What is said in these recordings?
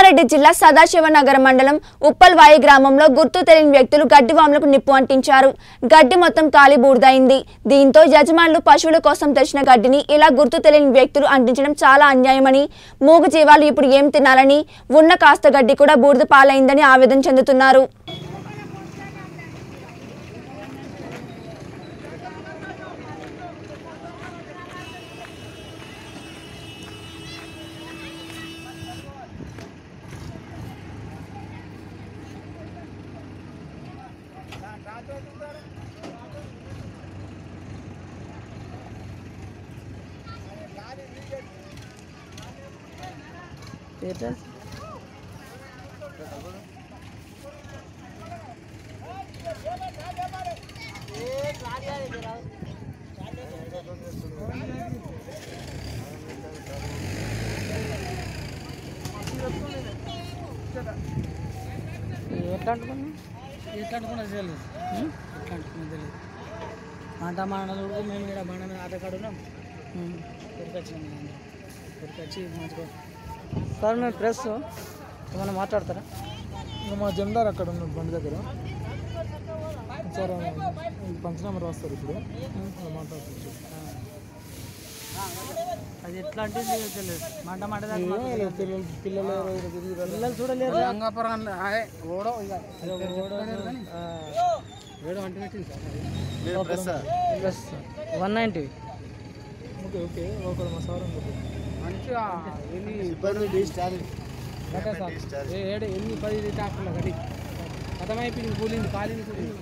రంగారెడ్డి జిల్లా సదాశివనగర మండలం ఉప్పల్వాయి గ్రామంలో గుర్తు తెలియని వ్యక్తులు గడ్డి వాములకు నిప్పు అంటించారు గడ్డి మొత్తం కాలి బూడిదైంది దీంతో యజమానులు పశువుల కోసం తెచ్చిన గడ్డిని ఇలా గుర్తు తెలియని వ్యక్తులు అంటించడం చాలా అన్యాయమని మూగు జీవాలు ఇప్పుడు ఏం తినాలని ఉన్న కాస్త గడ్డి కూడా బూడిద పాలైందని ఆవేదన చెందుతున్నారు ఎట్లా అంటుకున్నా ఎట్లా అనుకున్నా తెలియదు ఎట్లా అనుకున్నా తెలియదు అంట మానలు మేము ఇక్కడ బండ మీద ఆట కాడ ఉన్నాం కొరికొచ్చినాం అందరం కొరికొచ్చి మంచిగా సార్ మేము ప్రెస్ ఏమైనా మాట్లాడతారా ఇంకా మా జెండార్ అక్కడ ఉన్నాడు బండి దగ్గర సార్ ఈ పంచనామా రాస్తారు ఇప్పుడు మాట్లాడుతుంది అది ఎట్లా అంటే తెలియదు మంట మంట పిల్లలు పిల్లలు ఎవరో తిరిగి రా- పిల్లలు చూడలేరు అంగాపురం ఓడో ఇక ఏడో అంటే పెట్టింది sir press one ninety okay okay ఒకరు మా సార్ ఉన్నారు మంచిగా ఎన్ని గడ్డ సార్ ఏ- ఏడు ఎన్ని పది ట్రాక్టర్ల గడి కథమైపోయింది కూలింది కాలింది కూలింది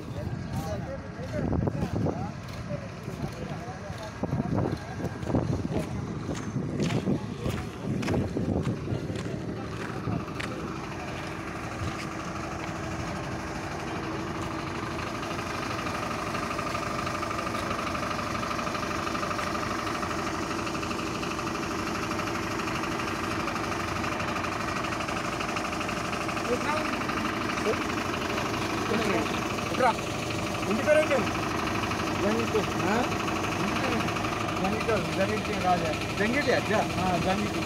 ఇంటి పేరేంటి జంగిటి రాజా జంగిటి అచ్చా జంగిటి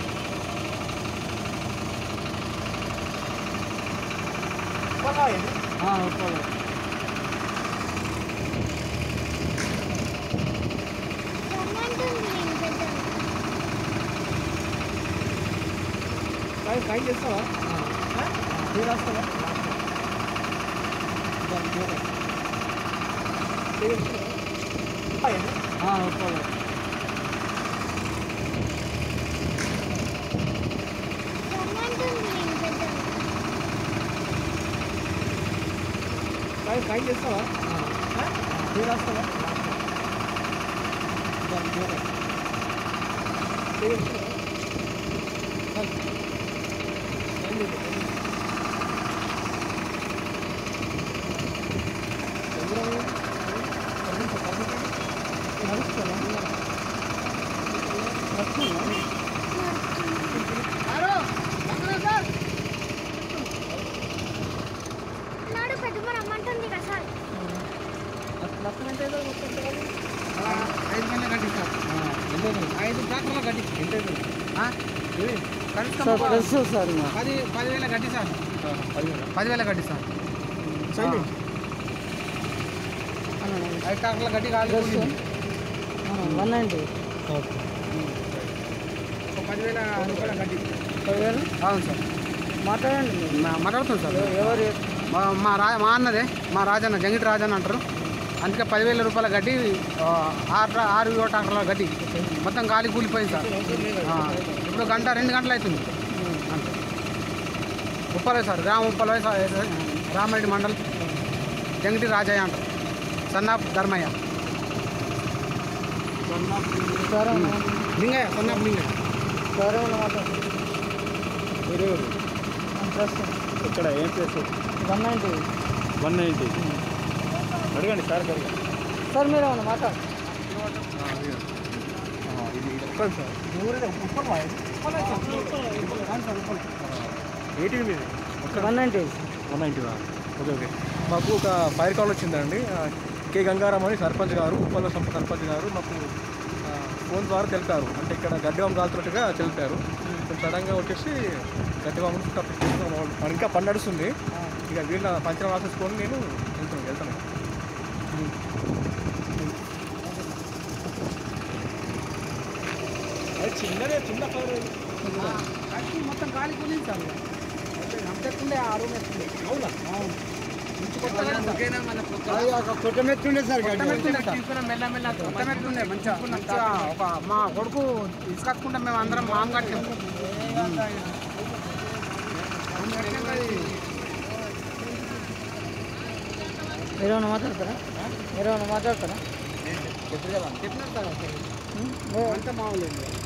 ఫైన్ చేస్తావా పేరు రాస్తావా ఒప్పుకోవాలి ఫైన్ ఫైన్ చేస్తావా పేరు రాస్తావా నాడు పెట్టుకుని రమ్మంటుంది కదా సార్ ఐదు గంటల గడ్డి సార్ ఐదు ట్రాక్టర్ల గడ్డి ఆ? ఇది కనిష్టం సార్ ప్రెస్ సార్ ఇంకా పది పదివేల గడ్డి సార్ పదివేల గడ్డి సార్ ఐదు ట్రాక్టర్ల గడ్డి కాలి కూలింది. వన్ నైంటీ ఒక పదివేల రూపాయల గడ్డి పదివేలు అవును సార్ మాట్లాడండి మీరు. మా- మాట్లాడుతున్నాం సార్ ఎవరు మా మా రా మా అన్నదే మా రాజన్న జంగిటి రాజన్న అంటారు అందుకే పదివేల రూపాయల గడ్డి ఆ, ఆరు ట్రా- ఆరు ఏడు ట్రాక్టర్ల గడ్డి మొత్తం గాలి కూలిపోయింది సార్ ఆ, ఇప్పుడు గంట రెండు గంటలు అవుతుంది అంతే ఉప్పలే సార్ గ్రామ ఉప్పలే సార్ రామరెడ్డి మండల్ జంగిటి రాజయ్య అంటారు సన్నాప్ ధర్మయ్య సార్ లింగయ్య సన్నాప్ లింగయ్య సార్ ఏమైనా మాట్లాడు ప్రెస్ ఇక్కడ ఏం place one ninety one ninety అడగండి సార్ అడగండి సార్ మీరు ఏమైనా మాట్లాడు ఏటీవీ మీద one ninety one ninety okay okay మాకు ఒక ఫైర్ కాల్ వచ్చిందండి ఆ, కే గంగారాం అని సర్పంచ్ గారు ఉప్పల సంప సర్పంచ్ గారు మాకు ఆ, ఫోన్ ద్వారా తెలిపారు అంటే ఇక్కడ గడ్డివం కాల్తున్నట్టుగా తెలిపారు సడన్గా వచ్చేసి గడ్డి వాము మన ఇంకా పని నడుస్తుంది ఇక వీళ్ళ పంచరం రాసేసుకొని నేను వెళ్తున్నాను వెళ్తాను చిన్నదే చిన్న పవర్ గడ్డి మొత్తం గాలి కూలింది సార్ అంతకుండే ఆ రూమ్ ఎత్తుండే అవునా అవును కొట్టమెత్తుండే సార్ కొత్తమెట్లుండే మంచిగా మంచిగా ఒక మా కొడుకు ఇసుకట్టుకుంటే మేము అందరం మామ కట్టాం మీరు ఏమైనా మాట్లాడతారా మీరు ఏమైనా మాట్లాడతారా చెప్పినట్టు అంతా మామూలు